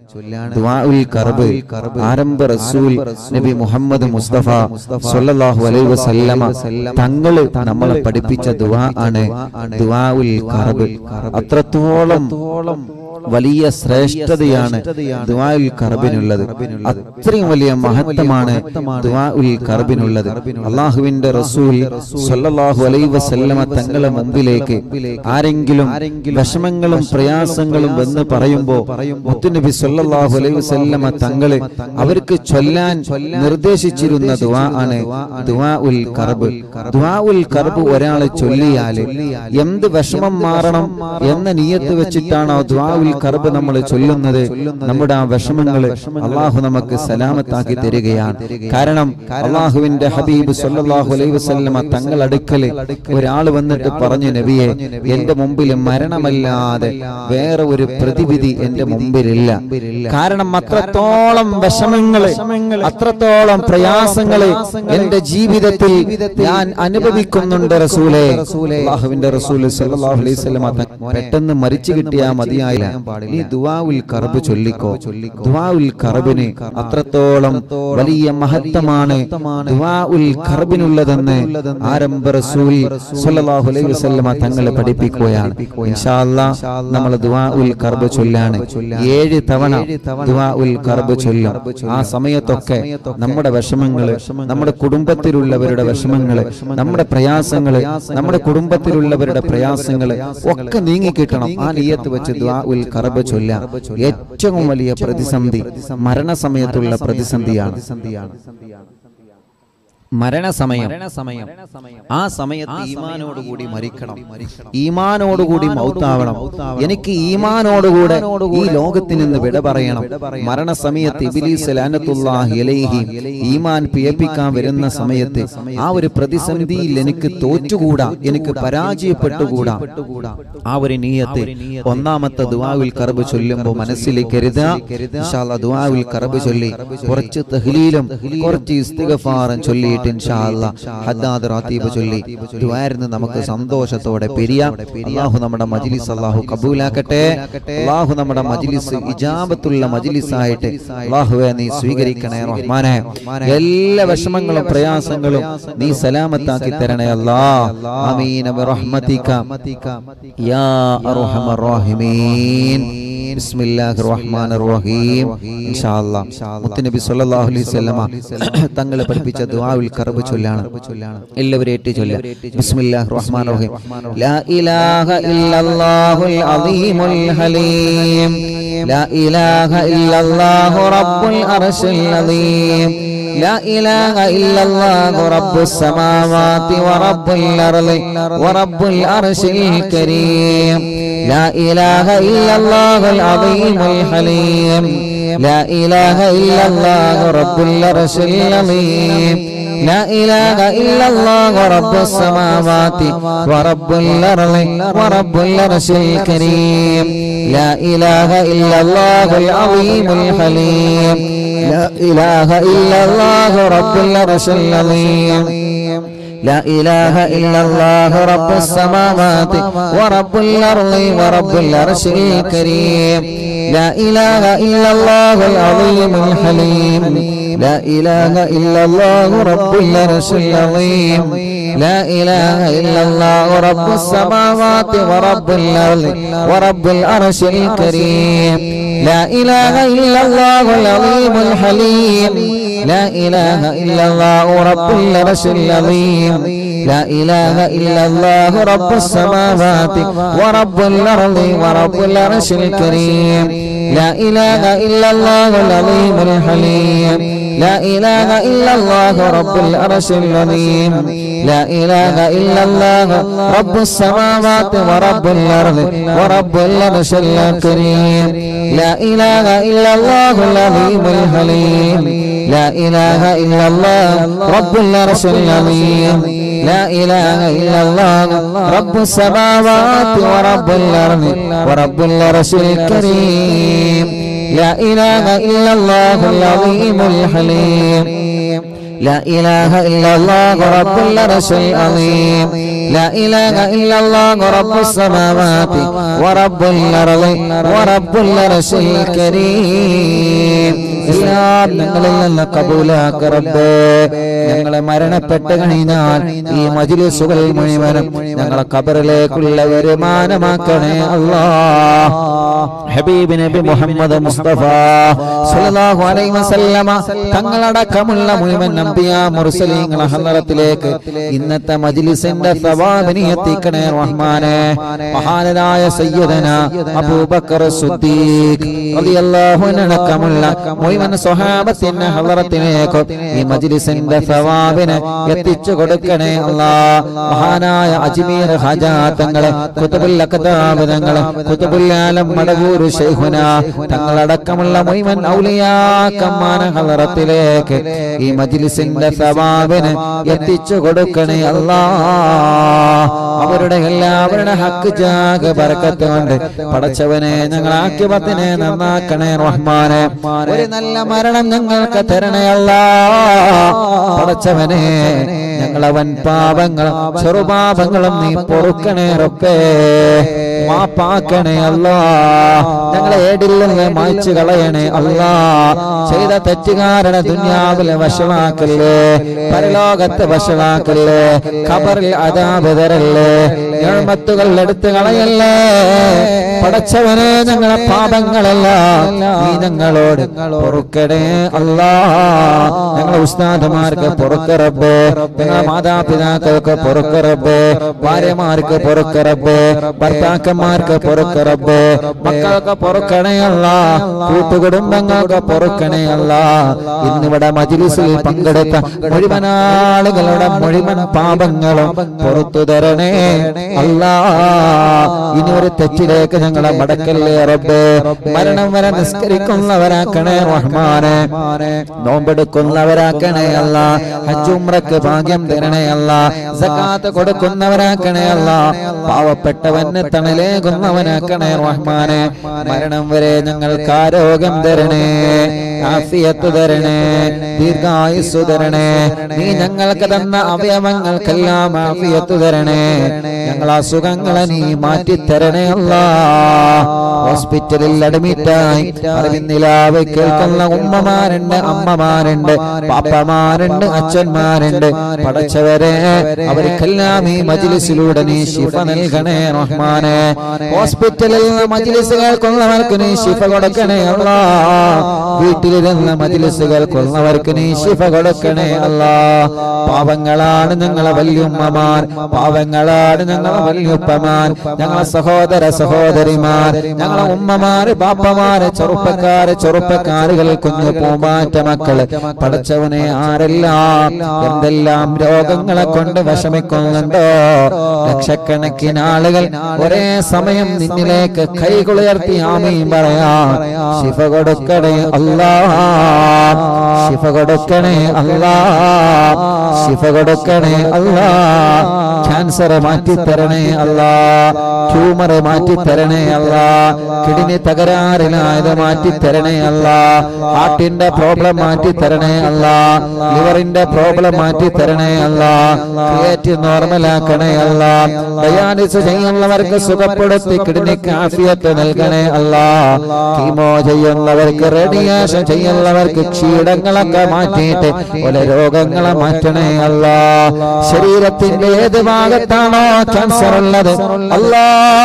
ദുആഉൽ കർബ് ആരംഭ റസൂൽ നബി മുഹമ്മദ് മുസ്തഫ സല്ലല്ലാഹു അലൈഹി വസല്ലമ തങ്ങള് നമ്മളെ പഠിപ്പിച്ച ദുആ ആണ് ദുആഉൽ കർബ് അത്രത്തോളം വലിയ ശ്രേഷ്ഠതയാണ് ദുആഉൽ കർബിനുള്ളത് അത്രയും വലിയ മഹത്വമാണ് ദുആഉൽ കർബിനുള്ളത് അള്ളാഹുവിന്റെ റസൂൽ സല്ലല്ലാഹു അലൈഹി വസല്ലമ തങ്ങളെ മുമ്പിലേക്ക് ആരെങ്കിലും വിഷമങ്ങളും പ്രയാസങ്ങളും എന്ന് പറയുമ്പോ മുത്തുനബി സല്ലല്ലാഹു അലൈഹി വസല്ലമ തങ്ങള് അവർക്ക് ചൊല്ലാൻ നിർദ്ദേശിച്ചിരുന്ന ദുആ ആണ് ദുആഉൽ കർബ് ദുആഉൽ കർബ് ഒരാളെ ചൊല്ലിയാല് എന്ത് വിഷമം മാറണം എന്ന നിയത്ത് വെച്ചിട്ടാണോ ദുആഉൽ കർബ് നമ്മൾ ചൊല്ലുന്നത് നമ്മുടെ ആ വിഷമങ്ങള് അള്ളാഹു നമുക്ക് സലാമത്താക്കി തരികയാണ് കാരണം അള്ളാഹുവിന്റെ ഹബീബ് സല്ലല്ലാഹു അലൈഹി വസല്ലമ തങ്ങൾ അടുക്കല് ഒരാൾ വന്നിട്ട് പറഞ്ഞു നബിയെ എന്റെ മുമ്പിൽ മരണമല്ലാതെ വേറെ ഒരു പ്രതിവിധി എന്റെ മുമ്പിലില്ല കാരണം അത്രത്തോളം വിഷമങ്ങള് അത്രത്തോളം പ്രയാസങ്ങള് എന്റെ ജീവിതത്തിൽ ഞാൻ അനുഭവിക്കുന്നുണ്ട് റസൂലെ അള്ളാഹുവിന്റെ റസൂൽ സല്ലല്ലാഹു അലൈഹി വസല്ലമ തങ്ങൾ പെട്ടെന്ന് മരിച്ചു കിട്ടിയാ മതിയായില്ല ഈ ദുആഉൽ കർബ് ചൊല്ലിക്കോ ദുആഉൽ കർബിന് അത്രത്തോളം വലിയ മഹത്വമാണ് ദുആഉൽ കർബിനുള്ളതെന്ന് ആരംഭ റസൂൽ സല്ലല്ലാഹു അലൈഹി വസല്ലമ തങ്ങളെ പഠിപ്പിക്കുകയാണ് ഇൻഷാ അല്ലാഹ് നമ്മൾ ദുആഉൽ കർബ് ചൊല്ലാണ് ഏഴ് തവണ ദുആഉൽ കർബ് ചൊല്ലും ആ സമയത്തൊക്കെ നമ്മുടെ വിഷമങ്ങള് നമ്മുടെ കുടുംബത്തിലുള്ളവരുടെ വിഷമങ്ങള് നമ്മുടെ പ്രയാസങ്ങള് നമ്മുടെ കുടുംബത്തിലുള്ളവരുടെ പ്രയാസങ്ങള് ഒക്കെ നീങ്ങിക്കിട്ടണം ആ നിയത്ത് വെച്ച് ദുആഉൽ കർബ് ചൊല്ലാം ഏറ്റവും വലിയ പ്രതിസന്ധി മരണസമയത്തുള്ള പ്രതിസന്ധിയാണ് മരണസമയം ആ സമയത്ത് ഈമാനോടുകൂടി മരിക്കണം ഈമാനോടുകൂടി മൗത്താവണം എനിക്ക് ഈമാനോടുകൂടെ ഈ ലോകത്തിൽ നിന്ന് വിട പറയണം മരണസമയത്ത് ഇബിലീസ് ലാനത്തുല്ലാഹി അലൈഹി ഈമാൻ പിയപ്പിക്കാൻ വരുന്ന സമയത്ത് ആ ഒരു പ്രതിസന്ധിയിൽ എനിക്ക് തോറ്റുകൂടാ എനിക്ക് പരാജയപ്പെട്ടുകൂടാ ആ ഒരു നീയത്ത് ഒന്നാമത്തെ ദുആവിൽ കറബ് ചൊല്ലുമ്പോൾ മനസ്സിലേക്ക് കരുതാ ഇൻഷാ അല്ലാഹ് ദുആവിൽ കറബ് ചൊല്ലി കുറച്ച് തഹ്ലീലും കുറച്ച് ഇസ്തിഗ്ഫാറും ചൊല്ലിയിട്ട് ഇൻഷാ അല്ലാഹ് ഹദ്ദാദ് റാത്തീബ് ചൊല്ലി ദുആയിരുന്ന് നമുക്ക് സന്തോഷത്തോടെ പിരിയാം അല്ലാഹു നമ്മുടെ മജ്ലിസ് അല്ലാഹു കബൂലാക്കട്ടെ അല്ലാഹു നമ്മുടെ മജ്ലിസ് ഇജാബത്തുള്ള മജ്ലിസായിട്ട് അല്ലാഹുവേ നീ സ്വീകരിക്കണേ റഹ്മാനെ എല്ലാ വിഷമങ്ങളും പ്രയാസങ്ങളും നീ സലാമത്താക്കി തരണേ അല്ലാ ആമീൻ ബിറഹ്മതിക യാ അർഹമർ റഹീമീൻ ബിസ്മില്ലാഹിർ റഹ്മാനിർ റഹീം ഇൻഷാ അല്ലാഹ് മുത്തുനബി സല്ലല്ലാഹു അലൈഹി വസല്ലമ തങ്ങൾ പഠിപ്പിച്ച ദുആഉൽ കർബ് ചൊല്ലാണ് എല്ലാവരും ഏറ്റി ചൊല്ലാം ബിസ്മില്ലാഹിർ റഹ്മാനിർ റഹീം ലാ ഇലാഹ ഇല്ലല്ലാഹുൽ അദീമുൽ ഹലീം ലാ ഇലാഹ ഇല്ലല്ലാഹു റബ്ബുൽ അർശിൽ അദീം لا إله إلا الله رب السماوات ورب الأرض ورب العرش الكريم لا إله إلا الله العظيم الحليم لا إله إلا الله رب العرش العظيم لا إله إلا الله رب السماوات ورب الأرض ورب العرش الكريم لا إله إلا الله العظيم الحليم لا إله إلا الله رب العرش العظيم لا إله إلا الله رب السماوات ورب الأرض ورب العرش الكريم لا إله إلا الله العظيم الحليم لا إله إلا الله رب العرش العظيم لا إله إلا الله رب السماوات ورب الأرض ورب العرش الكريم لا إله إلا الله العظيم الحليم لا إله إلا الله رب العرش العظيم لا إله إلا الله رب السماوات ورب الأرض ورب العرش الكريم لا إله إلا الله العظيم الحليم لا إله إلا الله رب العرش العظيم لا إله إلا الله رب السماوات ورب الأرض ورب العرش الكريم لا إله إلا الله العظيم الحليم لا إله إلا الله رب العرش العظيم لا إله إلا الله رب السماوات ورب الأرض ورب العرش الكريم لا إله إلا الله العظيم الحليم لا إله إلا الله رب العرش العظيم لا إله إلا الله رب السماوات ورب الأرض ورب العرش الكريم എല്ലാം ഞങ്ങളിൽ നിന്ന് കബൂലാക്ക റബ്ബേ ഞങ്ങളെ മരണപ്പെട്ട് കഴിഞ്ഞാൽ ഈ മജിലിസുകൾ മുഴുവനും ഞങ്ങളെ കബറിലേക്കുള്ള വരുമാനമാക്കണേ അല്ലാ ഹബീബ് നബി മുഹമ്മദ് മുസ്തഫ സല്ലല്ലാഹു അലൈഹി വസല്ലമ തങ്ങളടക്കമുള്ള മുഴുവൻ നബിയ മുർസലീങ്ങളെ ഹലറത്തിലേക്ക് ഇന്നത്തെ മജ്ലിസിന്റെ സവാബിനെ എത്തിക്കണേ റഹ്മാനെ മഹാനരായ സയ്യിദന അബൂബക്കർ സിദ്ദീഖ് റളിയല്ലാഹു അൻഹു അടക്കമുള്ള മുഴുവൻ സ്വഹാബത്തിന്റെ ഹലറത്തിലേക്ക് ഈ മജ്ലിസിന്റെ സവാബിനെ എത്തിച്ചു കൊടുക്കണേ അല്ലാ മഹാനായ അജ്മീർ ഹജാ തങ്ങളെ കുതുബുൽ അക്താബ് തങ്ങളെ കുതുബുൽ ആലം മടവൂർ ശൈഖുന തങ്ങളടക്കമുള്ള മുഴുവൻ ഔലിയാക്കമ്മാന ഹലറത്തിലേക്ക് ഈ മജ്ലിസിന്റെ സവാബിന് എത്തിച്ചു കൊടുക്കണേ അല്ലാ അവരുടെ എല്ലാവരുടെ ഹക്ക് ജാഗ ബർക്കത്ത് കൊണ്ട് പടച്ചവനെ ഞങ്ങൾ ആക്കിപത്തിനെ നന്നാക്കണേ റഹ്മാനെ ഒരു നല്ല മരണം ഞങ്ങൾക്ക് തരണേ അല്ലാ പടച്ചവനെ ഞങ്ങളെ വൻ പാപങ്ങളും ചെറുപാപങ്ങളും നീ പൊറുക്കണേ റബ്ബേ മാപ്പാക്കണേ അല്ലാ ഞങ്ങളെ ഏടിൽ നിന്ന് മായ്ച്ചു കളയണേ അല്ലാ ചെയ്ത തെറ്റുകാരുടെ ദുന്യാവിലെ വഷളാക്കല്ലേ പരലോകത്തെ വഷളാക്കല്ലേ ഖബറിൽ അതാപ് തരല്ലേ ഞാമത്തുകൾ എടുത്തു കളയല്ലേ പടച്ചവനെ ഞങ്ങളെ പാപങ്ങളെല്ലാം നീ ഞങ്ങളോട് പൊറുക്കണേ അല്ലാ ഞങ്ങളെ ഉസ്താദുമാർക്ക് പൊറുക്കറബേ ഞങ്ങളെ മാതാപിതാക്കൾക്ക് പൊറുക്കറബേ ഭാര്യമാർക്ക് പൊറുക്കറബേ ഭർത്താക്കന്മാർക്ക് പൊറുക്കറബേ മക്കൾക്ക് പൊറുക്കണേ അല്ല കൂട്ടുകുടുംബങ്ങൾക്ക് പൊറുക്കണേ അല്ല ഇന്നിവിടെ മജിലിസിൽ പങ്കെടുത്ത മുഴുവൻ ആളുകളുടെ മുഴുവൻ പാപങ്ങളും പുറത്തു തരണേ അല്ലാ ഇനി ഒരു തെറ്റിലേക്ക് ഞങ്ങളെ മടക്കല്ലേ റബ്ബേ മരണം വരെ നിസ്കരിക്കുന്നവരാക്കണേ റഹ്മാനെ നോമ്പെടുക്കുന്നവരാക്കണേ അല്ല ഹജ്ജുംറക്ക് ഭാഗ്യം തരണേ അല്ല സക്കാത്ത് കൊടുക്കുന്നവരാക്കണേ അല്ല പാവപ്പെട്ടവന് തണലേകുന്നവനാക്കണേ റഹ്മാനെ മരണം വരെ ഞങ്ങൾക്ക് ആരോഗ്യം തരണേ ആഫിയത്ത് തരണേ ദീർഘായുസ് തരണേ നീ ഞങ്ങൾക്ക് തന്ന അവയവങ്ങൾക്കെല്ലാം ആഫിയത്ത് തരണേ ഞങ്ങൾ അസുഖങ്ങളെ നീ മാറ്റി തരണേ അല്ല ഹോസ്പിറ്റലിൽ അഡ്മിറ്റായി അറിവിന്നിലാവ് കേൾക്കുന്ന ഉമ്മമാരുണ്ട് അമ്മമാരുണ്ട് പാപ്പമാരുണ്ട് അച്ഛന്മാരുണ്ട് പടച്ചവരെ അവർക്കെല്ലാം ഈ മജിലിസിലൂടെ നീ ശിഫ നൽകണേ റഹ്മാനെ ഹോസ്പിറ്റലിൽ നിന്ന് മജിലിസ് കേൾക്കുന്നവർക്ക് നീ ശിഫ കൊടുക്കണേ അല്ല വീട്ടിലിരുന്ന മജിലിസ് കേൾക്കുന്നവർക്ക് നീ ശിഫ കൊടുക്കണേ അല്ല പാവങ്ങളാണ് ഞങ്ങളെ വല്യുമ്മമാർ പാവങ്ങളാണ് ഞങ്ങളെ വല്യുപ്പമാർ ഞങ്ങളെ സഹോദര സഹോദരിമാർ ഞങ്ങളെ ഉമ്മമാര് ബാപ്പമാര് ചെറുപ്പക്കാര് ചെറുപ്പക്കാരുകൾ കുഞ്ഞു പൂമാറ്റ മക്കള് പടച്ചവനെ ആരെല്ലാം എന്തെല്ലാം രോഗങ്ങളെ കൊണ്ട് വിഷമിക്കുന്നുണ്ടോ ലക്ഷക്കണക്കിന് ആളുകൾ ഒരേ സമയം നിന്നിലേക്ക് കൈകുളിർത്തി ആമയും പറയാം ശിഫ കൊടുക്കണേ അല്ലാ ശിഫ കൊടുക്കണേ അല്ലാ ശിഫ കൊടുക്കണേ അല്ലാ ക്യാൻസർ മാറ്റിത്തരണേ അല്ലാ ട്യൂമർ മാറ്റിത്തരണേ അല്ലാ കിഡ്നി തകരാറിലായത് മാറ്റിത്തരണേ അല്ലാ ഹാർട്ടിന്റെ പ്രോബ്ലം മാറ്റിത്തരണേ അല്ലാ ലിവറിന്റെ പ്രോബ്ലം മാറ്റിത്തരണേ അല്ലാ ക്രിയേറ്റ് നോർമലാക്കണേ അല്ലാ ഡയാലിസ് ചെയ്യുന്നവർക്ക് സുഖപ്പെടുത്തി കിഡ്നിക്ക് ആഫിയത്ത് നൽകണേ അല്ലാ കീമോ ചെയ്യുന്നവർക്ക് റേഡിയേഷൻ ചെയ്യുന്നവർക്ക് ക്ഷീണങ്ങളൊക്കെ മാറ്റിയിട്ട് പല രോഗങ്ങളെ മാറ്റണേ അല്ലാ ശരീരത്തിന്റെ ഏത് ഭാഗത്താണോ ക്യാൻസർ ഉള്ളത് അല്ലാ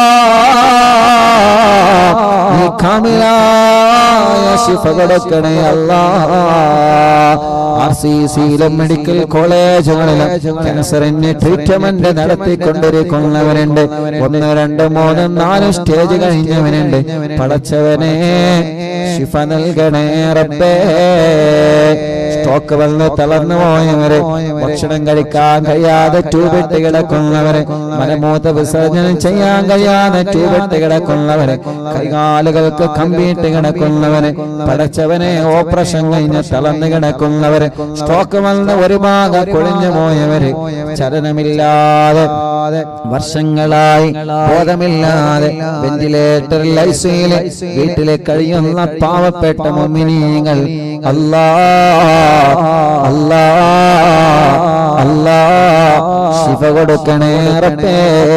നീ കാമിലായ ശിഫ കൊടുക്കണേ അല്ലാ ആർ സി സിയിലും മെഡിക്കൽ കോളേജുകളിലും ക്യാൻസറിന് ട്രീറ്റ്മെന്റ് നടത്തിക്കൊണ്ടിരിക്കുന്നവരുണ്ട് ഒന്ന് രണ്ട് മൂന്ന് നാല് സ്റ്റേജ് കഴിഞ്ഞവനുണ്ട് പടച്ചവനെ ശിഫ നൽകണേ റബ്ബേ സ്റ്റോക്ക് വന്ന് തളർന്നു പോയവരെ ഭക്ഷണം കഴിക്കാൻ കഴിയാതെ ട്യൂബിട്ട് കിടക്കുന്നവരെ മലമൂത്ത വിസർജനം ചെയ്യാൻ കഴിയാതെ ട്യൂബിട്ട് കിടക്കുന്നവരെ കൈകാലുകൾക്ക് കമ്പിയിട്ട് കിടക്കുന്നവരെ പടച്ചവനെ ഓപ്പറേഷൻ കഴിഞ്ഞ് തളർന്നു കിടക്കുന്നവരെ സ്റ്റോക്ക് വന്ന് ഒരു ഭാഗം കൊഴിഞ്ഞു പോയവര് ചലനമില്ലാതെ വർഷങ്ങളായി ബോധമില്ലാതെ വെന്റിലേറ്ററിൽ ഐസിയില് വീട്ടിലെ കഴിയുന്ന പാവപ്പെട്ട മൊമിനീങ്ങൾ അല്ലാ അല്ലാ അല്ലാ ശിഫ കൊടുക്കണേ റബ്ബേ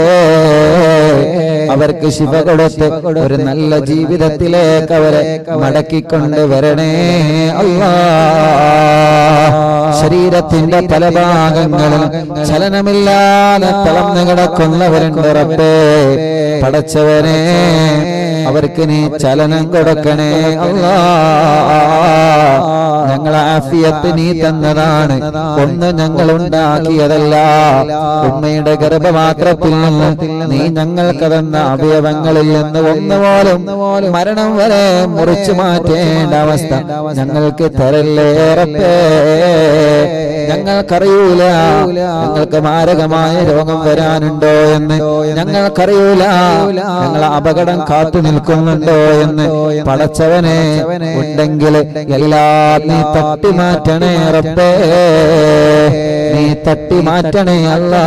അവർക്ക് ശിഫ കൊടുത്ത് ഒരു നല്ല ജീവിതത്തിലേക്ക് അവരെ മടക്കിക്കൊണ്ട് വരണേ അല്ലാ ശരീരത്തിന്റെ പല ഭാഗങ്ങളും ചലനമില്ലാതെ തളർന്നു കിടക്കുന്നവരുണ്ട് റബ്ബേ പടച്ചവനെ അവർക്ക് നീ ചലനം കൊടുക്കണേ അല്ലാ ഞങ്ങളെ ആഫിയത്ത് നീ തന്നതാണ് ഒന്ന് ഞങ്ങൾ ഉണ്ടാക്കിയതല്ല ഉമ്മയുടെ ഗർഭപാത്രത്തിൽ നിന്ന് നീ ഞങ്ങൾക്ക് തന്ന അവയവങ്ങളിൽ നിന്ന് ഒന്നുപോലും മരണം വരെ മുറിച്ചു മാറ്റേണ്ട അവസ്ഥ ഞങ്ങൾക്ക് തരല്ലേറപ്പേ ഞങ്ങൾക്കറിയൂല ഞങ്ങൾക്ക് മാരകമായ രോഗം വരാനുണ്ടോ എന്ന് ഞങ്ങൾക്കറിയൂല ഞങ്ങൾ അപകടം കാത്തു നിൽക്കുന്നുണ്ടോ എന്ന് പടച്ചവനെ ഉണ്ടെങ്കിൽ എല്ലാം നീ തട്ടി മാറ്റണേ റബ്ബേ നീ തട്ടി മാറ്റണേ അല്ലാ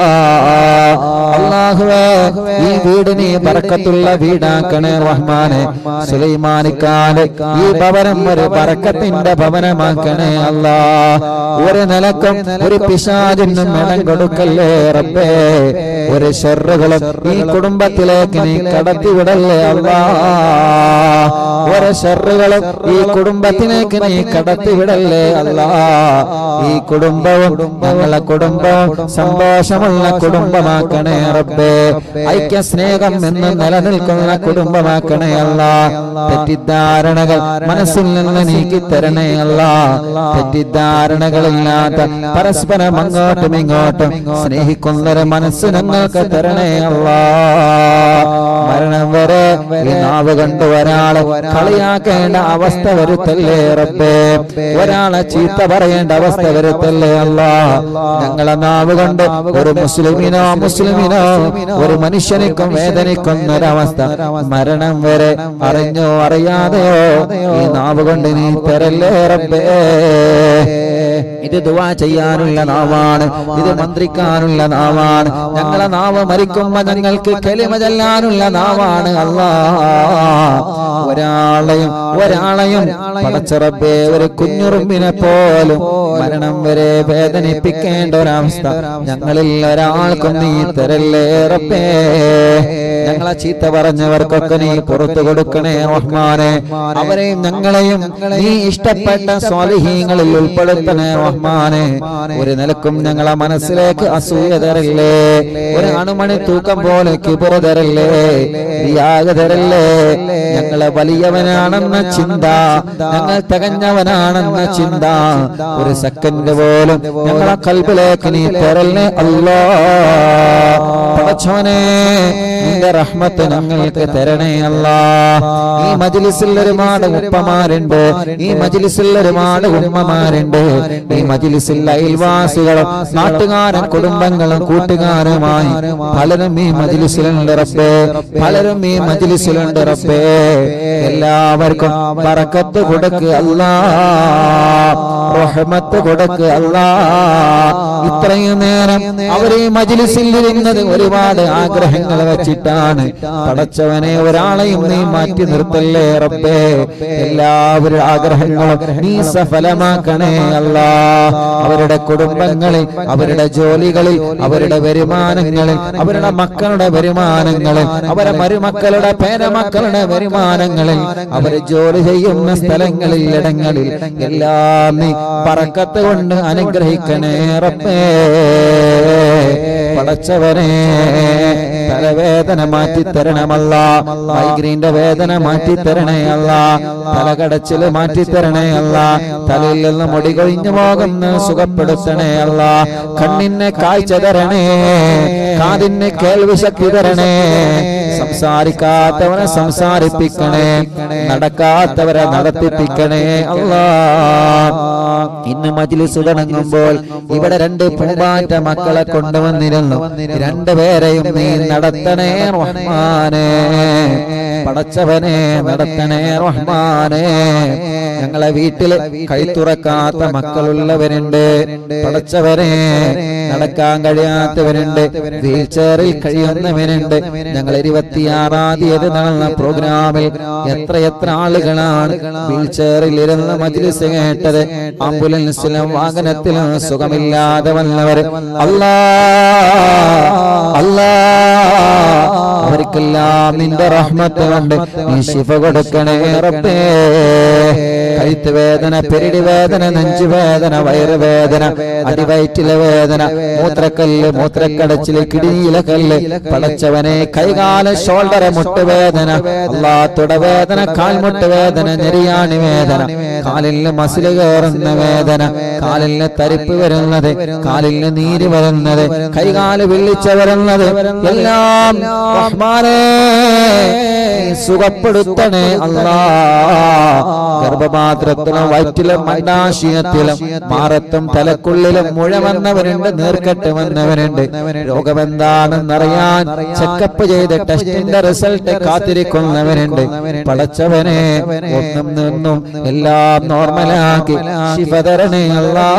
അള്ളാഹുവേ ഈ വീട് നീ പറക്കത്തുള്ള വീടാക്കണേ റഹ്മാനെ സുലൈമാനിക്കാന് ഈ ഭവനം ഒരു പറക്കത്തിന്റെ ഭവനമാക്കണേ അല്ലാ ഒരു നിലക്കും ഒരു പിശാചിനും ഇടം കൊടുക്കല്ലേ റബ്ബേ ഒരു ഷെറുകളും ഈ കുടുംബത്തിലേക്ക് നീ കടത്തിവിടല്ലേ അല്ലാ ഒരു ഷെറുകളും ഈ കുടുംബത്തിലേക്ക് നീ കടത്തിവിടല്ലേ അല്ലാ ഈ കുടുംബവും ഞങ്ങളെ കുടുംബവും സന്തോഷമുള്ള കുടുംബമാക്കണേ റബ്ബേ ഐക്യ സ്നേഹം എന്ന് നിലനിൽക്കുന്ന കുടുംബമാക്കണേ അല്ല തെറ്റിദ്ധാരണകൾ മനസ്സിൽ നിന്ന് നീക്കി തരണേ അല്ല തെറ്റിദ്ധാരണകളില്ലാത്ത പരസ്പരം അങ്ങോട്ടും ഇങ്ങോട്ടും സ്നേഹിക്കുന്നൊരു മനസ്സ് ഞങ്ങൾക്ക് തരണേ അല്ല മരണം വരെ ഈ നാവ് കണ്ട് ഒരാളെ കളിയാക്കേണ്ട അവസ്ഥ വരുത്തല്ലേ റബ്ബേ ഒരാളെ ചീത്ത പറയേണ്ട അവസ്ഥ വരുത്തല്ലേ അല്ല ഞങ്ങളെ നാവ് കൊണ്ട് ഒരു മുസ്ലിമിനോ മുസ്ലിമിനോ ഒരു മനുഷ്യനിക്കും വേദനിക്കുന്ന ഒരവസ്ഥ മരണം വരെ അറിഞ്ഞോ അറിയാതെയോ ഈ നാവ് കൊണ്ട് നീ തരല്ലേ റബ്ബേ ഇത് ദുവാ ചെയ്യാനുള്ള നാവാണ് ഇത് മന്ത്രിക്കാനുള്ള നാവാണ് ഞങ്ങളെ നാവ് മരിക്കുമ്പോ ഞങ്ങൾക്ക് കലിമ ചെല്ലാനുള്ള നാവാണ് അല്ലാ ഒരാളെയും ഒരാളെയും പടച്ചറബേ ഒരു കുഞ്ഞുറുമ്പിനെ പോലും മരണം വരെ വേദനിപ്പിക്കേണ്ട ഒരവസ്ഥ ഞങ്ങളിൽ ഒരാൾക്കും നീ തരല്ലേ റബ്ബേ ഞങ്ങളെ ചീത്ത പറഞ്ഞവർക്കൊക്കെ നീ പുറത്തു കൊടുക്കണേ റഹ്മാനെ അവരെയും ഞങ്ങളെയും നീ ഇഷ്ടപ്പെട്ട സ്വാലിഹീങ്ങളിൽ ഉൾപ്പെടുത്തണേ റഹ്മാനെ ഒരു നിലക്കും ഞങ്ങളെ മനസ്സിലേക്ക് അസൂയ തരല്ലേ ഒരു അണുമണി തൂക്കം പോലെ കിബുറ തരല്ലേ രിയാഗ തരല്ലേ ഞങ്ങളെ വലിയവനാണെന്ന ചിന്ത ഞങ്ങൾ തികഞ്ഞവനാണെന്ന ചിന്ത ഒരു സെക്കൻഡ് പോലും ഞങ്ങളെ കൽബിലേക്ക് നീ തരല്ലേ അല്ലോ പടച്ചോനെ നിന്റെ റഹ്മത്ത് ഞങ്ങൾക്ക് തരണേ അല്ല ഈ മജിലിസിൽ ഒരുപാട് ഉപ്പമാരുണ്ട് ഈ മജിലിസിൽ ഒരുപാട് ഉമ്മമാരുണ്ട് ഈ മജിലിസിൽ അയൽവാസികളും നാട്ടുകാരും കുടുംബങ്ങളും കൂട്ടുകാരുമായി പലരും ഈ മജിലിസിലുണ്ട് റബ്ബേ പലരും ഈ മജിലിസിലുണ്ട് റബ്ബേ എല്ലാവർക്കും പറക്കത്ത് കൊടുക്ക് അല്ലാ റഹ്മത്ത് കൊടുക്ക് അല്ലാ ഇത്രയും നേരം അവർ ഈ മജിലിസിൽ ഇരുന്നത് ഒരുപാട് ആഗ്രഹങ്ങൾ വെച്ചിട്ടാണ് പടച്ചവനെ ഒരാളെയും നീ മാറ്റി നിർത്തല്ലേ റബ്ബേ എല്ലാവരുടെ ആഗ്രഹങ്ങളും നീ സഫലമാക്കണേ അല്ല അവരുടെ കുടുംബങ്ങളിൽ അവരുടെ ജോലികളിൽ അവരുടെ വരുമാനങ്ങളിൽ അവരുടെ മക്കളുടെ വരുമാനങ്ങളിൽ അവരുടെ മരുമക്കളുടെ പേരമക്കളുടെ വരുമാനങ്ങളിൽ അവർ ജോലി ചെയ്യുന്ന സ്ഥലങ്ങളിൽ ഇടങ്ങളിൽ എല്ലാം നീ പറക്കത്ത് കൊണ്ട് അനുഗ്രഹിക്കണേ റബ്ബേ പടച്ചവനെ തലവേദന മാറ്റി തരണമല്ല മൈഗ്രീന്റെ വേദന മാറ്റി തരണേ അല്ല തലകടച്ചില് മാറ്റി തരണേ അല്ല തലയിൽ നിന്ന് മുടി കൊഴിഞ്ഞു പോകുന്ന സുഖപ്പെടുത്തണേ അല്ല കണ്ണിനെ കാഴ്ച തരണേ കാതിന് കേൾവി ശക്തി തരണേ സംസാരിക്കാത്തവനെ സംസാരിപ്പിക്കണേ നടക്കാത്തവരെ നടത്തിപ്പിക്കണേ അല്ലാ ഇന്ന് മജിലിസ് തുടങ്ങുമ്പോൾ ഇവിടെ രണ്ട് പൂമ്പാറ്റ മക്കളെ കൊണ്ടുവന്നിരുന്നു രണ്ടുപേരെയും നീ നടത്തണേ റഹ്മാനെ പടച്ചവനെ നടത്തണേ റഹ്മാനെ ഞങ്ങളെ വീട്ടില് കൈത്തുറക്കാത്ത മക്കളുള്ളവരുണ്ട് പടച്ചവരെ നടക്കാൻ കഴിയാത്തവരുണ്ട് വീൽ ചെയറിൽ കഴിയുന്നവരുണ്ട് ഞങ്ങൾ ഇരുപത്തിയാറാം തീയതി നടന്ന പ്രോഗ്രാമിൽ എത്ര എത്ര ആളുകളാണ് വീൽ ചെയറിൽ ഇരുന്ന് മജ്ലിസ് കേട്ടത് ആംബുലൻസിലും വാഹനത്തിലും സുഖമില്ലാതെ വന്നവർ അല്ലാ അല്ലാ അവർക്കെല്ലാം നിന്റെ റഹ്മത്ത് കൊണ്ട് നീ ശിഫ കൊടുക്കണേ റബ്ബേ കഴുത്ത് വേദന പെരിടി വേദന നെഞ്ചു വേദന വയറുവേദന അടിവയറ്റിലെ വേദന മൂത്രക്കല്ല് മൂത്രക്കടച്ചില് കിടിയിലെ കല്ല് പടച്ചവനെ കൈകാല ഷോൾഡർ മുട്ടുവേദന അല്ലാ തുടവേദന കാൽമുട്ട് വേദന ഞെരിയാണി വേദന കാലിന് മസില് കയറുന്ന വേദന കാലിന് തരിപ്പ് വരുന്നത് കാലിന് നീര് വരുന്നത് കൈകാല് വിളിച്ച വരുന്നത് എല്ലാം റഹ്മാനേ നീ സുഖപ്പെടുത്തണേ അല്ലാ ഗർഭപാത്രത്തിലും വയറ്റിലും മണ്ടാശയത്തിലും മാറത്തും തലക്കുള്ളിലും മുഴ വന്നവരുണ്ട് നീർക്കെട്ട് വന്നവരുണ്ട് രോഗമെന്താണെന്നറിയാൻ ചെക്കപ്പ് ചെയ്ത് ടെസ്റ്റിന്റെ റിസൾട്ട് കാത്തിരിക്കുന്നവരുണ്ട് പടച്ചവനെ ഒന്നും നിന്നും എല്ലാം നോർമലാക്കി ശിവതരണേ അല്ലാ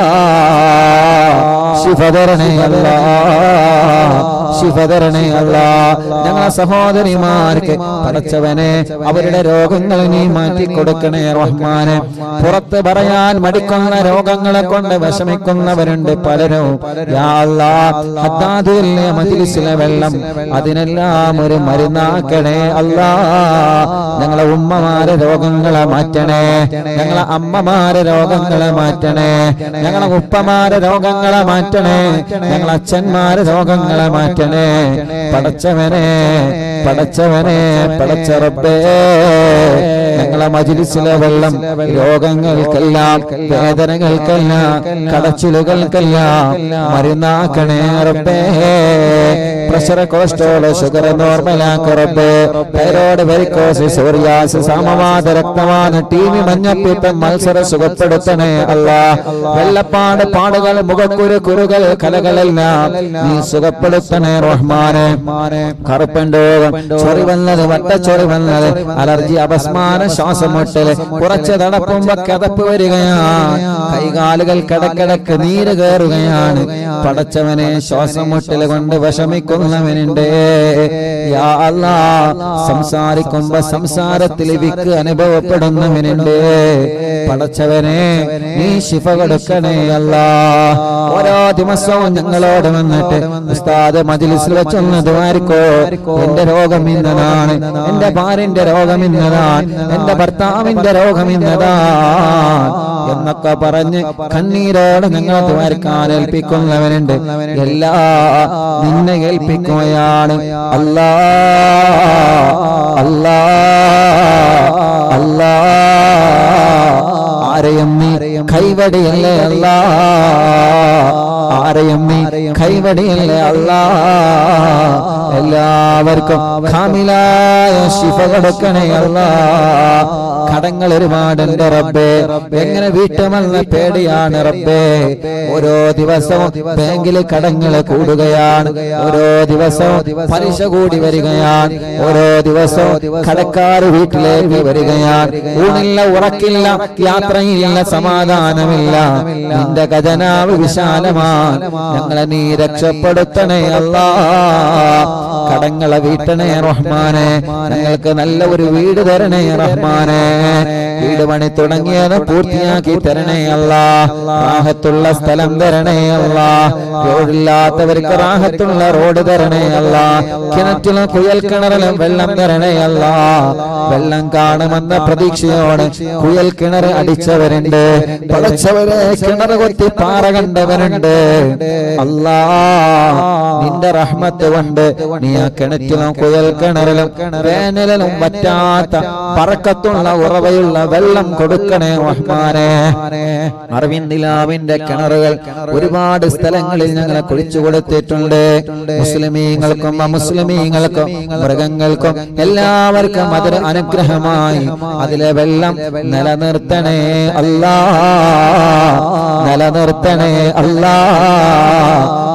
ശിവതരണേ അല്ലാ ശിവതരണേ അല്ലാ ഞങ്ങളെ സഹോദരിമാർക്ക് പടച്ചവനെ അവരുടെ രോഗങ്ങൾ നീ മാറ്റി കൊടുക്കണേ റഹ്മാനെ പുറത്ത് പറയാൻ മടിക്കുന്ന രോഗങ്ങളെ കൊണ്ട് വിഷമിക്കുന്നവരുണ്ട് പലരും യാ അല്ലാ, ഹദ്ദാദിലെ മജ്ലിസിലെ വെള്ളം അതിനെല്ലാം ഒരു മരുന്നാക്കണേ അല്ലാ ഞങ്ങളെ ഉമ്മമാരെ രോഗങ്ങളെ മാറ്റണേ ഞങ്ങളെ അമ്മമാരെ രോഗങ്ങളെ മാറ്റണേ ഞങ്ങളെ ഉപ്പമാരെ രോഗങ്ങളെ മാറ്റണേ ഞങ്ങളെ അച്ഛന്മാരെ രോഗങ്ങളെ മാറ്റണേ പടച്ചവനെ പടച്ചവനെ പടച്ചറബേ ഞങ്ങളെ മജിലിസിലെ വെള്ളം രോഗങ്ങൾക്കെല്ലാം വേദനകൾക്കെല്ലാം കടച്ചിലുകൾക്കെല്ലാം മരുന്നാക്കണേ റബ്ബേ പ്രഷർ കൊളസ്ട്രോൾ ഷുഗർ നോർമലാക്ക് റബ്ബേ തൈറോയ്ഡ് വെരിക്കോസ് സോറിയാസ് സാമവാദ രക്തവാദ ടി വി മഞ്ഞപ്പിത്തം മത്സര സുഖപ്പെടുത്തണേ അല്ല വെള്ളപ്പാട് പാടുകൾ മുഖക്കുരു കുറുകൾ കലകളെല്ലാം നീ സുഖപ്പെടുത്തണേ റഹ്മാനെ കറുപ്പൻ രോഗം ചൊറി വന്നത് വട്ടച്ചൊറി വന്നത് അലർജി അപസ്മാര ശ്വാസം മുട്ടല് കുറച്ച് നടപ്പുമ്പോ കിതപ്പ് വരികയാണ് കൈകാലുകൾ കിടക്കിടക്ക് നീര് കയറുകയാണ് പടച്ചവനെ ശ്വാസം മുട്ടല് കൊണ്ട് വിഷമിക്കുന്നവനുണ്ട് യാ അല്ലാ സംസാരിക്കുമ്പോ സംസാരത്തിൽ വിക്ക് അനുഭവപ്പെടുന്നവനുണ്ട് പടച്ചവനെ നീ ശിഫ കൊടുക്കണേ അല്ലാ ഓരോ ദിവസവും ഞങ്ങളോട് വന്നിട്ട് ഉസ്താദ് മജിലിസിൽ വെച്ചൊന്ന് ദ്വാരിക്കോ എന്റെ രോഗം ഇന്നതാണ് എന്റെ ഭാര്യന്റെ രോഗം ഇന്നതാണ് എന്റെ ഭർത്താവിന്റെ രോഗം ഇന്നതാണ് എന്നൊക്കെ പറഞ്ഞ് കണ്ണീരോടെ ഞങ്ങൾ ദ്വാരിക്കാൻ ഏൽപ്പിക്കുന്നവനുണ്ട് എല്ലാ നിന്നെ ഏൽപ്പിക്കുകയാണ് അല്ലാ അല്ലാ അല്ലാ ആരെയും നീ കൈവടിയല്ലേ അല്ലാ ആരെയും നീ കൈവടിയല്ലേ അല്ലാ എല്ലാവർക്കും കാമിലായ ശിഫ കൊടുക്കണേ അല്ലാ കടങ്ങൾ ഒരുപാടുണ്ട് റബ്ബേ എങ്ങനെ വീട്ടുമെന്ന പേടിയാണ് റബ്ബേ ഓരോ ദിവസവും ബാങ്കിൽ കടങ്ങൾ കൂടുകയാണ് ഓരോ ദിവസവും പലിശ കൂടി വരികയാണ് ഓരോ ദിവസവും കടക്കാർ വീട്ടിലേക്ക് വരികയാണ് ഊണില്ല ഉറക്കില്ല യാത്രയില്ല സമാധാനമില്ല നിന്റെ ഖജനാവ് വിശാലമാണ് ഞങ്ങളെ നീ രക്ഷപ്പെടുത്തണേ അല്ലാ കടങ്ങളെ വീട്ടണേ റഹ്മാനെ ഞങ്ങൾക്ക് നല്ല ഒരു വീട് തരണേ റഹ്മാനെ വീട് പണി തുടങ്ങിയത് പൂർത്തിയാക്കി തരണേ അല്ല റാഹത്തുള്ള സ്ഥലം തരണേ അല്ല റോഡില്ലാത്തവർക്ക് റാഹത്തുള്ള റോഡ് തരണേ അല്ല കിണറ്റിലും കുയൽ കിണറിലും വെള്ളം തരണേ അല്ല വെള്ളം കാണുമെന്ന പ്രതീക്ഷയോടെ കുയൽ കിണർ അടിച്ചവരുണ്ട് പടച്ചവരെ കിണർ കൊത്തി പാറ കണ്ടവരുണ്ട് അല്ലാ നിന്റെ റഹ്മത്ത് കൊണ്ട് നീ ആ കിണറ്റിലും കുയൽ കിണറിലും വേനലിലും പറ്റാത്ത പറക്കത്തുള്ള ഉറവയുള്ള വെള്ളം കൊടുക്കണേ റഹ്മാനെ അറിവിന്ദിലാവിന്റെ കിണറുകൾ ഒരുപാട് സ്ഥലങ്ങളിൽ ഞങ്ങളെ കുഴിച്ചു കൊടുത്തിട്ടുണ്ട് മുസ്ലിമീങ്ങൾക്കും അമുസ്ലിമീങ്ങൾക്കും മൃഗങ്ങൾക്കും എല്ലാവർക്കും അതൊരു അനുഗ്രഹമായി അതിലെ വെള്ളം നിലനിർത്തണേ അല്ലാ നിലനിർത്തണേ അല്ലാ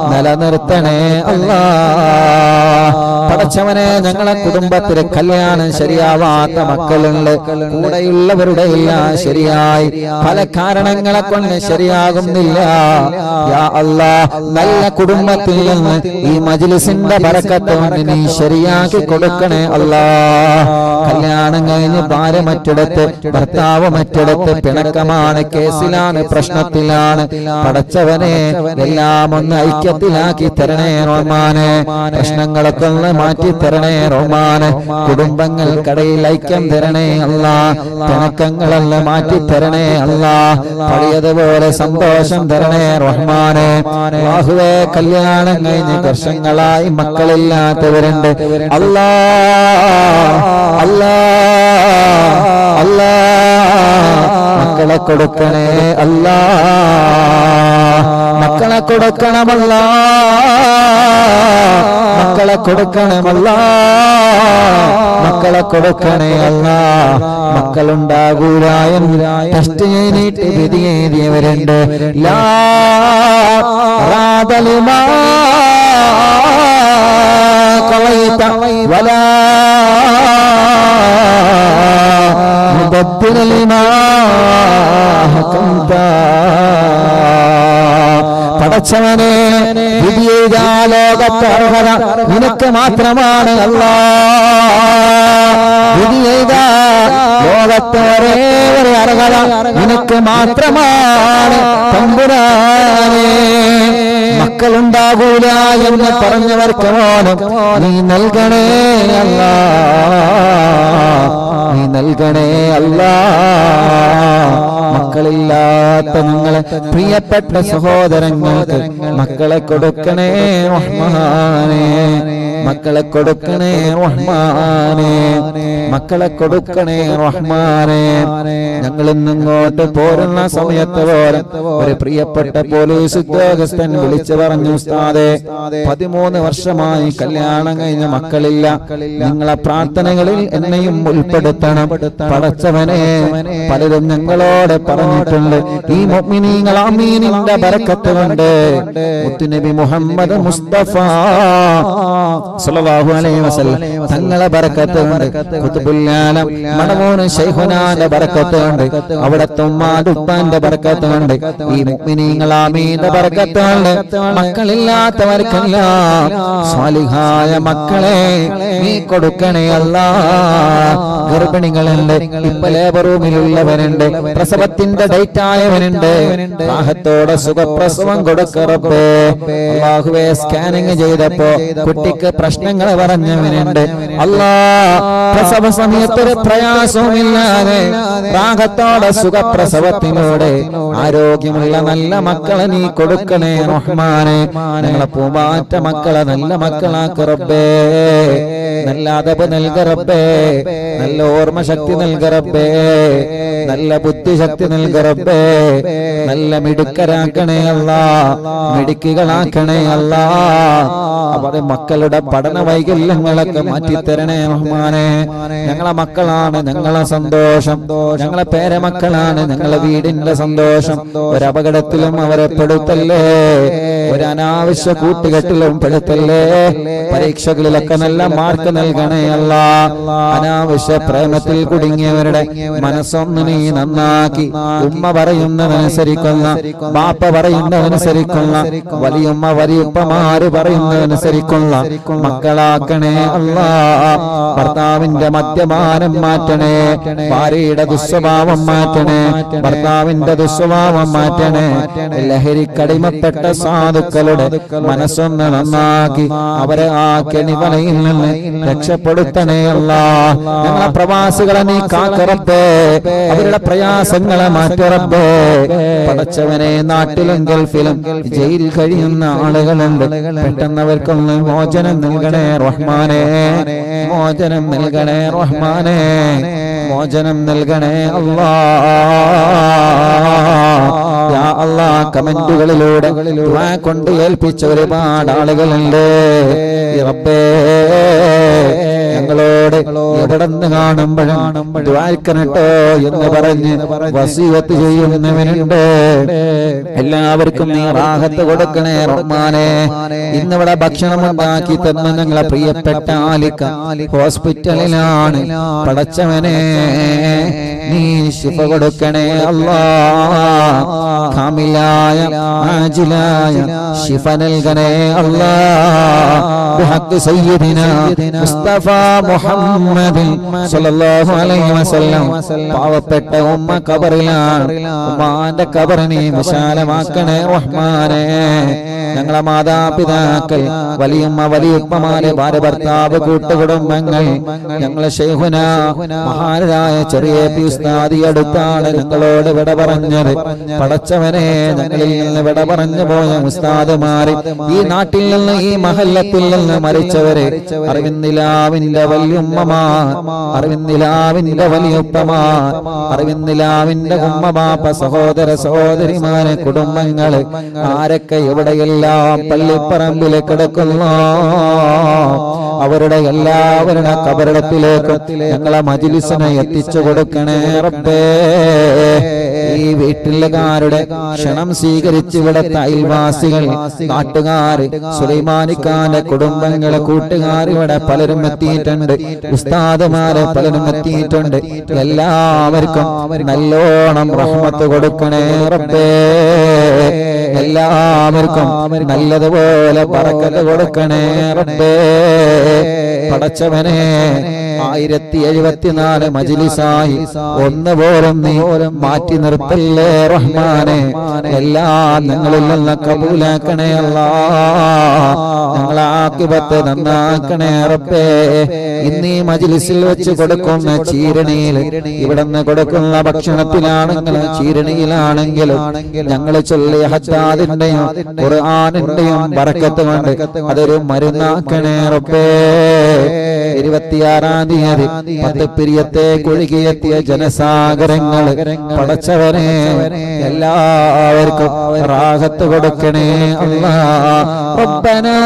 നിലനിർത്തണേ അല്ലാ പടച്ചവനെ ഞങ്ങളെ കുടുംബത്തിലെ കല്യാണം ശരിയാവാത്ത മക്കളുണ്ട് കൂടെയുള്ളവരുടെ എല്ലാം ശരിയായി പല കാരണങ്ങളെ കൊണ്ട് ശരിയാകുന്നില്ല യാ അല്ലാ നല്ല കുടുംബത്തിൽ നിന്ന് ഈ മജ്ലിസിന്റെ ബറക്കത്ത് കൊണ്ട് നീ ശരിയാക്കി കൊടുക്കണേ അല്ലാ കല്യാണം കഴിഞ്ഞ് ഭാര്യ മറ്റിടത്ത് ഭർത്താവ് മറ്റിടത്ത് പിണക്കമാണ് കേസിലാണ് പ്രശ്നത്തിലാണ് പടച്ചവനെ എല്ലാം ഒന്ന് ഐക്യത്തിലാക്കി തരണേ റോമാനെ പ്രശ്നങ്ങളൊക്കെ ഒന്ന് മാറ്റി തരണേ റോമാനെ കുടുംബങ്ങൾക്കിടയിൽ ഐക്യം തരണേ അല്ല പിണക്കങ്ങളെല്ലാം മാറ്റി തരണേ അല്ല പഴയതുപോലെ സന്തോഷം തരണേ റഹ്മാനെ ബാഹുവേ കല്യാണം കഴിഞ്ഞ് വർഷങ്ങളായി മക്കളില്ലാത്തവരുണ്ട് അല്ലാ അല്ലാ അല്ലാ മക്കളെ കൊടുക്കണേ അല്ലാ മക്കളെ കൊടുക്കണമല്ല മക്കളെ കൊടുക്കണമല്ല മക്കളെ കൊടുക്കണേ അല്ല മക്കളുണ്ടാകൂല എന്ന് ടെസ്റ്റ് ചെയ്തിട്ട് വിധി എഴുതിയവരുണ്ട് ലാ റാദലിമാ قضيت ولا مبدل لما حكمت പടച്ചവനെ വിധിയെഴുതാ ലോകത്തെ അർഹത നിനക്ക് മാത്രമാണ് അല്ലാ വിധിയെഴുതാ ലോകത്തെ ഒരേ ഒരു അർഹത നിനക്ക് മാത്രമാണ് തമ്പുരാനേ മക്കളുണ്ടാകൂല എന്ന് പറഞ്ഞവർക്ക് പോലും നീ നൽകണേ അല്ല നീ നൽകണേ അല്ല മക്കളില്ലാത്ത നിങ്ങളെ പ്രിയപ്പെട്ട സഹോദരങ്ങൾക്ക് മക്കളെ കൊടുക്കണേ റഹ്മാനേ മക്കളെ കൊടുക്കണേ റഹ്മാനേ മക്കളെ കൊടുക്കണേ റഹ്മാനേ ഞങ്ങൾ ഇന്നിങ്ങോട്ട് പോരുന്ന സമയത്ത് പോലെ ഒരു പ്രിയപ്പെട്ട പോലീസ് ഉദ്യോഗസ്ഥൻ വിളിച്ചു പറഞ്ഞു ഉസ്താദെ പതിമൂന്ന് വർഷമായി കല്യാണം കഴിഞ്ഞ മക്കളില്ല നിങ്ങളെ പ്രാർത്ഥനകളിൽ എന്നെയും ഉൾപ്പെടുത്തണം പടച്ചവനെ പലരും ഞങ്ങളോട് പറഞ്ഞിട്ടുണ്ട് ഈ മുഅ്മിനീങ്ങൾ ആമീനിന്റെ ബറക്കത്ത് കൊണ്ട് മുത്തുനബി മുഹമ്മദ് മുസ്തഫ സല്ലല്ലാഹു അലൈഹി വസല്ലം തങ്ങളെ ബറക്കത്ത് കൊണ്ട് ഖുതുബുല്ലാലം മടമൂന് ശൈഖുനാന്റെ ബറക്കത്ത് കൊണ്ട് അവിടത്തെ ഉമ്മാദുപ്പാന്റെ ബറക്കത്ത് കൊണ്ട് ഈ മുഅ്മിനീങ്ങൾ ആമീന്റെ ബറക്കത്ത് കൊണ്ട് മക്കളില്ലാത്തവർക്കെല്ലാം സ്വാലിഹായ മക്കളെ നീ കൊടുക്കണേ അല്ലാ ഗർഭിണികളുണ്ട് ഇപ്പൊ ലേബർ റൂമിലുള്ളവരുണ്ട് പ്രസവത്തിന്റെ ഡേറ്റ് ആയവനുണ്ട് ദാഹത്തോടെ സുഖപ്രസവം കൊടുക്കറപ്പേ അള്ളാഹുവെ സ്കാനിങ് ചെയ്തപ്പോ കുട്ടിക്ക് പ്രശ്നങ്ങൾ പറഞ്ഞവനുണ്ട് അല്ലാ പ്രസവ സമയത്ത് ഒരു പ്രയാസവുമില്ലാതെ രാഗത്തോടെ സുഖപ്രസവത്തിലൂടെ ആരോഗ്യമുള്ള നല്ല മക്കളെ നീ കൊടുക്കണേ റഹ്മാനെ ഞങ്ങളെ പൂമാറ്റ മക്കളെ നല്ല മക്കളാക്ക് റബ്ബേ നല്ല അതപ് നൽക റബ്ബേ നല്ല ഓർമ്മ ശക്തി നൽക റബ്ബേ നല്ല ബുദ്ധിശക്തി നൽക റബ്ബേ നല്ല മിടുക്കരാക്കണേ അല്ല മിടുക്കികളാക്കണേ അല്ല അവരുടെ മക്കളുടെ പഠന വൈകല്യങ്ങളൊക്കെ മാറ്റിത്തരണേ റഹ്മാനെ ഞങ്ങളെ മക്കളാണ് ഞങ്ങളെ സന്തോഷം ഞങ്ങളെ പേരമക്കളാണ് ഞങ്ങളെ വീടിന്റെ സന്തോഷം ഒരപകടത്തിലും അവരെ പെടുത്തല്ലേ ഒരു അനാവശ്യ കൂട്ടുകെട്ടിലും പെടുത്തല്ലേ പരീക്ഷകളിലൊക്കെ നല്ല മാർക്ക് നൽകണേ അല്ല അനാവശ്യ പ്രേമത്തിൽ കുടുങ്ങിയവരുടെ മനസ്സൊന്ന് നീ നന്നാക്കി ഉമ്മ പറയുന്നതനുസരിക്കുന്ന ബാപ്പ പറയുന്നതനുസരിക്കുന്ന വലിയുമ്മ വലിയുപ്പമാര് പറയുന്നതനുസരിക്കുന്ന മക്കളാക്കണേ അല്ല ഭർത്താവിന്റെ മദ്യപാനം മാറ്റണേ ഭാര്യയുടെ ദുസ്വഭാവം മാറ്റണേ ഭർത്താവിന്റെ ദുസ്വഭാവം മാറ്റണേ ലഹരിക്കടിമപ്പെട്ട സാധുക്കളുടെ മനസ്സൊന്ന് നന്നാക്കി അവരെ ആ കെണിവലയിൽ നിന്ന് രക്ഷപ്പെടുത്തണേ അല്ല ഞങ്ങളെ പ്രവാസികളെ നീ കാക്കറപ്പേ അവരുടെ പ്രയാസങ്ങളെ മാറ്ററപ്പേ പടച്ചവനെ നാട്ടിലും ഗൾഫിലും ജയിലിൽ കഴിയുന്ന ആളുകളുണ്ട് പെട്ടെന്ന് അവർക്കൊന്ന് മോചനം നൽകണേ റഹ്മാനെ മോചനം നൽകണേ റഹ്മാനെ മോചനം നൽകണേ അല്ലാ യാ അല്ലാ കമന്റുകളിലൂടെ ദുആ കൊണ്ട് ഏൽപ്പിച്ച ഒരുപാട് ആളുകളുണ്ട് ഈ റബ്ബേ ഞങ്ങളോട് എവിടെ നിന്ന് കാണുമ്പോഴും ദ്വാൽക്കനട്ടോ എന്ന് പറഞ്ഞ് വസീവത്ത് ചെയ്യുന്നവനുണ്ട് എല്ലാവർക്കും നീ റാഹത്ത് കൊടുക്കണേ റഹ്മാനെ ഇന്നിവിടെ ഭക്ഷണം ഉണ്ടാക്കി തന്ന ഞങ്ങളെ പ്രിയപ്പെട്ട ആലിക്ക ഹോസ്പിറ്റലിലാണ് പടച്ചവനെ നീ ശിഫ കൊടുക്കണേ അല്ലാ കാമിലായ ആജിലായ ശിഫ നൽകണേ അല്ലാ ബിഹഖ് സയ്യിദിന മുസ്തഫ മുഹമ്മദിൻ സല്ലല്ലാഹു അലൈഹി വസല്ലം പാവപ്പെട്ട ഉമ്മ കബറിലാണ് ഉമ്മാന്റെ കബറിനെ വിശാലമാക്കണേ റഹ്മാനെ ഞങ്ങളെ മാതാപിതാക്കൾ വലിയമ്മ വലിയുപ്പമാരെ ഭാര്യ ഭർത്താവ് കൂട്ടുകുടുംബങ്ങൾ ഞങ്ങളെ ശൈഹുന മഹാനായ ചെറിയ പി ഉസ്താദി അടുത്താണ് ഞങ്ങളോട് വിട പറഞ്ഞത് പടച്ചവനെ ഞങ്ങളിൽ നിന്ന് വിട പറഞ്ഞു പോയ ഉസ്താദുമാരെ ഈ നാട്ടിൽ നിന്ന് ഈ മഹല്ലത്തിൽ നിന്ന് മരിച്ചവരെ അറിവിന്ദിലാവിന്റെ വലിയുമ്മമാർ അറിവിന്ദിലാവിന്റെ വലിയുപ്പമാർ അറിവിന്ദിലാവിന്റെ ഉമ്മ ബാപ്പ സഹോദര സഹോദരിമാരെ കുടുംബങ്ങള് ആരൊക്കെ എവിടെയെല്ലാം പള്ളിപ്പറമ്പിൽ കിടക്കുന്നു അവരുടെ എല്ലാവരുടെ കബറിടത്തിലേക്കും ഞങ്ങളെ മജിലിസിനെ എത്തിച്ചു കൊടുക്കണേ റബ്ബേ ഈ വീട്ടിലുകാരുടെ ക്ഷണം സ്വീകരിച്ച് ഇവിടുത്തെ അയൽവാസികൾ നാട്ടുകാർ സുലൈമാനിക്കാന്റെ കുടുംബങ്ങളെ കൂട്ടുകാർ ഇവിടെ പലരും എത്തിയിട്ടുണ്ട് ഉസ്താദുമാരെ പലരും എത്തിയിട്ടുണ്ട് എല്ലാവർക്കും നല്ലോണം റഹ്മത്ത് കൊടുക്കണേ റബ്ബേ എല്ലാവർക്കും നല്ലതുപോലെ പറക്കത്ത് കൊടുക്കണേ റബ്ബേ പടച്ചവനെ ആയിരത്തി എഴുപത്തിനാല് മജിലിസായി ഒന്ന് പോലും നീ മാറ്റി നിർത്തല്ലേ റഹ്മാനെ എല്ലാം ഞങ്ങളിൽ നിന്ന് കബൂലാക്കണേ അല്ലാ ഞങ്ങളെ ആക്കിപത്ത് നന്നാക്കണേ റബ്ബേ ഇന്ന് ഈ മജിലിസിൽ വെച്ച് കൊടുക്കുന്ന ചീരണിയിൽ ഇവിടുന്ന് കൊടുക്കുന്ന ഭക്ഷണത്തിലാണെങ്കിലും ചീരണിയിലാണെങ്കിലും ഞങ്ങൾ ചൊല്ലിയ ഹത്താദിന്റെയും ഖുർആാനിന്റെയും ബറക്കത്ത് കൊണ്ട് അതൊരു മരുന്നാക്കണേ റബ്ബേ ഇരുപത്തിയാറാം തീയതി പത്തപ്പിരിയത്തെ കൊഴുകിയെത്തിയ ജനസാഗരങ്ങൾ പടച്ചവനെ എല്ലാവർക്കും റാഹത്ത് കൊടുക്കണേ അല്ലാ റബ്ബനാ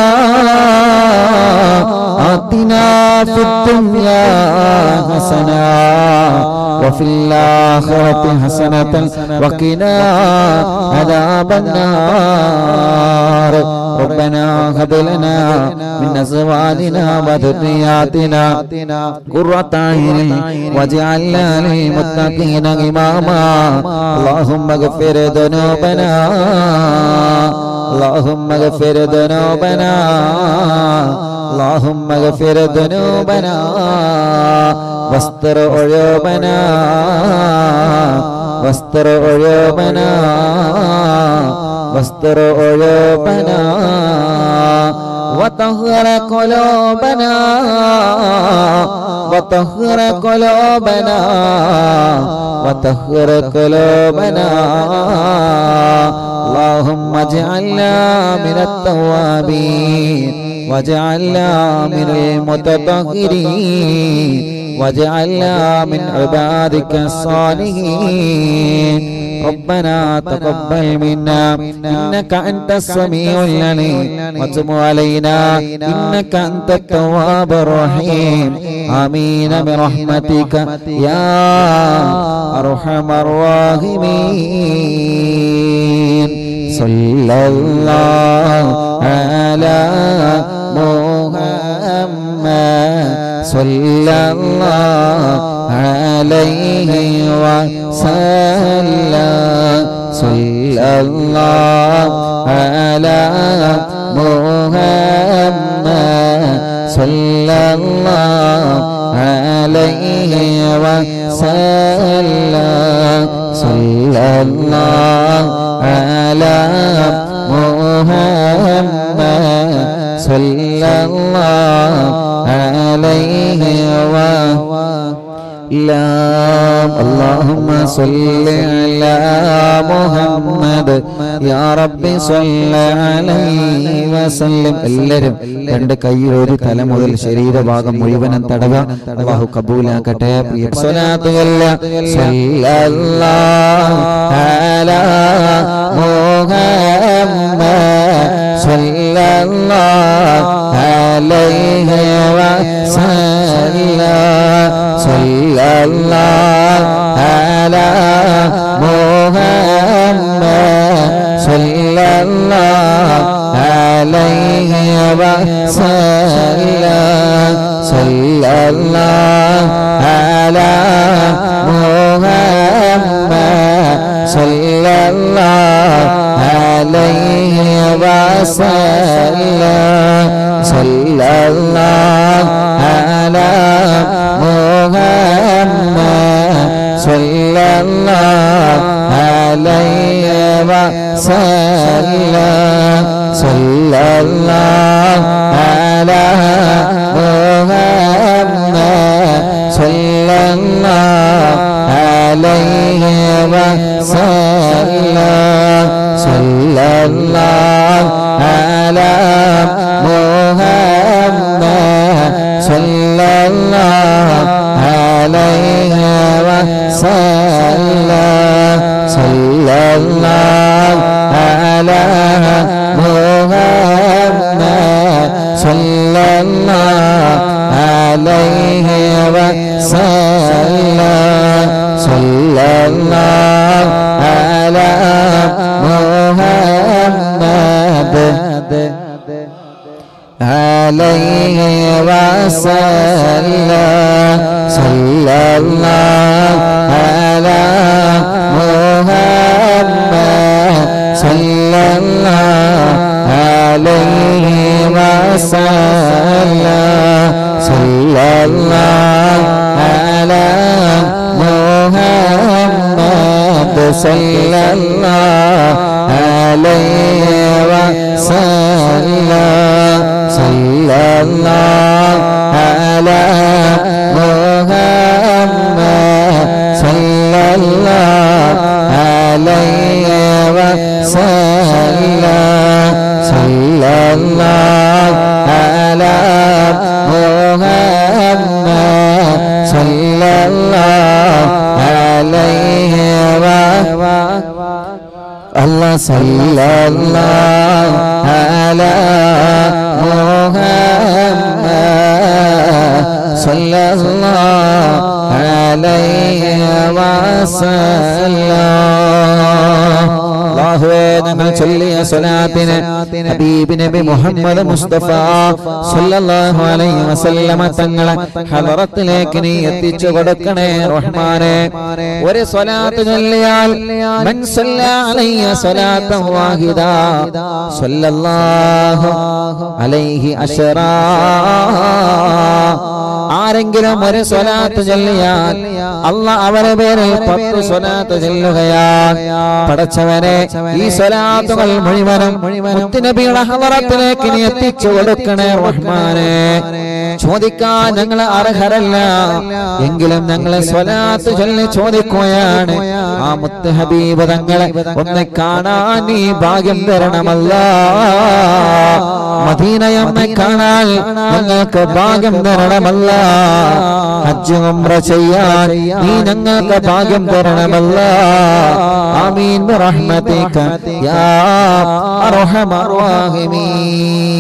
ആതിനാ ഫിദ്ദുനിയാ ഹസനാ وفي الآخرة حسنة وقنا عذاب النار ربنا هب لنا من أزواجنا وذرياتنا قرة أعين واجعلنا للمتقين إماما اللهم اغفر ذنوبنا اللهم اغفر ذنوبنا اللهم اغفر ذنوبنا واستر عيوبنا واستر عيوبنا واستر عيوبنا وطهر قلوبنا وطهر قلوبنا وطهر قلوبنا اللهم اجعلنا من التوابين واجعلنا من المتطهرين واجعلنا من عبادك الصالحين ربنا تقبل منا إنك أنت السميع العليم وتب علينا إنك أنت التواب الرحيم آمين برحمتك يا أرحم الراحمين صلى الله على محمد صلى الله عليه وسلم صلى الله على محمد صلى الله عليه وسلم صلى الله على محمد صلى الله عليه وسلم اللهم صل على محمد يا ربي صل عليه وسلم എല്ലാവരും രണ്ട് കൈയിൽ ഒരു തല മുതൽ ശരീരഭാഗം മുഴുവനും തടവ അള്ളാഹു കബൂലാക്കട്ടെ പ്രിയ സ്വലാത്തുകല്ല സല്ലല്ലാഹു അലാ عليه وسلم صلى الله على محمد صلى الله عليه وسلم صلى الله على محمد صلى الله عليه وسلم صلى الله على محمد صلى الله عليه وسلم صلى الله على محمد صلى الله عليه وسلم صلى الله على محمد صلى الله عليه وسلم صلى الله على محمد عليه وسلم صلى الله على محمد صلى الله عليه وسلم صلى الله على محمد صلى الله عليه وسلم صلى الله على محمد صلى الله عليه وسلم صلى الله على محمد صلى الله عليه وسلم الله صلى الله على محمد صلى الله عليه وسلم അള്ളാഹുവേ ഞങ്ങൾ ചൊല്ലിയ സ്വലാത്തിന് ഹബീബ് നബി മുഹമ്മദ് മുസ്തഫ സല്ലല്ലാഹു അലൈഹി വസല്ലമ തങ്ങളെ ഹദറത്തിലേക്ക് നീ എത്തിച്ചു കൊടുക്കണേ റഹ്മാനെ ഒരു സ്വലാത്ത് ചൊല്ലിയാൽ മൻ സല്ല അലൈഹി സ്വലാത്തൻ വാഹിദ സല്ലല്ലാഹു അലൈഹി അശറാ ആരെങ്കിലും ഒരു സ്വലാത്ത് ചൊല്ലിയാൽ അല്ല അവരെ പേരിൽ പത്ത് സ്വലാത്ത് ചൊല്ലുകയാ പടച്ചവനെ ഈ സ്വലാത്തുകൾ മുഴുവനും മുത്തുനബിയുടെ ഹവറത്തിലേക്ക് നീ എത്തിച്ചു കൊടുക്കണേ റഹ്മാനെ ചോദിക്കാൻ ഞങ്ങൾ അർഹരല്ല എങ്കിലും ഞങ്ങളെ സ്വലാത്ത് ചൊല്ലി ചോദിക്കുകയാണ് ആ മുത്ത് ഹബീബ് തങ്ങളെ ഒന്ന് കാണാൻ നീ ഭാഗ്യം തരണമല്ല മദീനയമ്മെ കാണാൻ ഞങ്ങൾക്ക് ഭാഗ്യം തരണമല്ല ഹജ്ജ് ഉംറ ചെയ്യാൻ നീ ഞങ്ങൾക്ക് ഭാഗ്യം തരണമല്ല ആമീൻ ബിറഹ്മതിക യാ അർഹമർ റഹീമീൻ